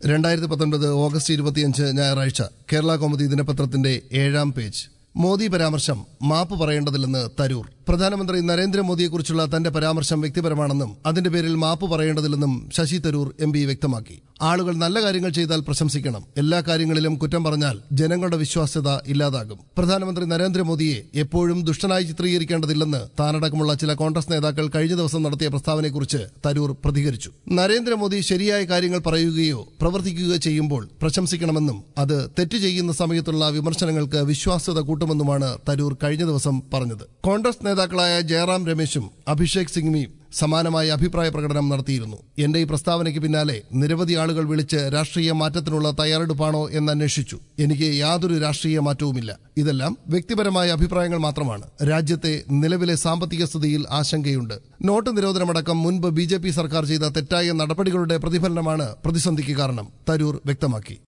രണ്ടായിരത്തി പത്തൊൻപത് ഓഗസ്റ്റ് ഇരുപത്തിയഞ്ച് ഞായറാഴ്ച കേരള കൗമുദി ദിനപത്രത്തിന്റെ ഏഴാം പേജ് മോദി പരാമർശം മാപ്പ് പറയേണ്ടതില്ലെന്ന് തരൂർ പ്രധാനമന്ത്രി നരേന്ദ്രമോദിയെക്കുറിച്ചുള്ള തന്റെ പരാമർശം വ്യക്തിപരമാണെന്നും അതിന്റെ പേരിൽ മാപ്പ് പറയേണ്ടതില്ലെന്നും ശശി തരൂർ എം പി വ്യക്തമാക്കി ആളുകൾ നല്ല കാര്യങ്ങൾ ചെയ്താൽ പ്രശംസിക്കണം എല്ലാ കാര്യങ്ങളിലും കുറ്റം പറഞ്ഞാൽ ജനങ്ങളുടെ വിശ്വാസ്യത ഇല്ലാതാകും പ്രധാനമന്ത്രി നരേന്ദ്രമോദിയെ എപ്പോഴും ദുഷ്ടനായി ചിത്രീകരിക്കേണ്ടതില്ലെന്ന് താനടക്കമുള്ള ചില കോൺഗ്രസ് നേതാക്കൾ കഴിഞ്ഞ ദിവസം നടത്തിയ പ്രസ്താവനയെക്കുറിച്ച് തരൂർ പ്രതികരിച്ചു നരേന്ദ്രമോദി ശരിയായ കാര്യങ്ങൾ പറയുകയോ പ്രവർത്തിക്കുകയോ ചെയ്യുമ്പോൾ പ്രശംസിക്കണമെന്നും അത് തെറ്റ് ചെയ്യുന്ന സമയത്തുള്ള വിമർശനങ്ങൾക്ക് വിശ്വാസ്യത കൂട്ടുമെന്നുമാണ് തരൂർ കഴിഞ്ഞ ദിവസം പറഞ്ഞത് കോൺഗ്രസ് നേതാക്കളായ ജയറാം രമേശും അഭിഷേക് സിംഗ്വിയും സമാനമായ അഭിപ്രായ പ്രകടനം നടത്തിയിരുന്നു എന്റെ ഈ പ്രസ്താവനയ്ക്ക് പിന്നാലെ നിരവധി ആളുകൾ വിളിച്ച് രാഷ്ട്രീയ മാറ്റത്തിനുള്ള തയ്യാറെടുപ്പാണോ എന്ന് അന്വേഷിച്ചു എനിക്ക് യാതൊരു രാഷ്ട്രീയ മാറ്റവുമില്ല ഇതെല്ലാം വ്യക്തിപരമായ അഭിപ്രായങ്ങൾ മാത്രമാണ് രാജ്യത്തെ നിലവിലെ സാമ്പത്തിക സ്ഥിതിയിൽ ആശങ്കയുണ്ട് നോട്ട് നിരോധനമടക്കം മുൻപ് ബി സർക്കാർ ചെയ്ത തെറ്റായ നടപടികളുടെ പ്രതിഫലനമാണ് പ്രതിസന്ധിക്ക് കാരണം തരൂർ വ്യക്തമാക്കി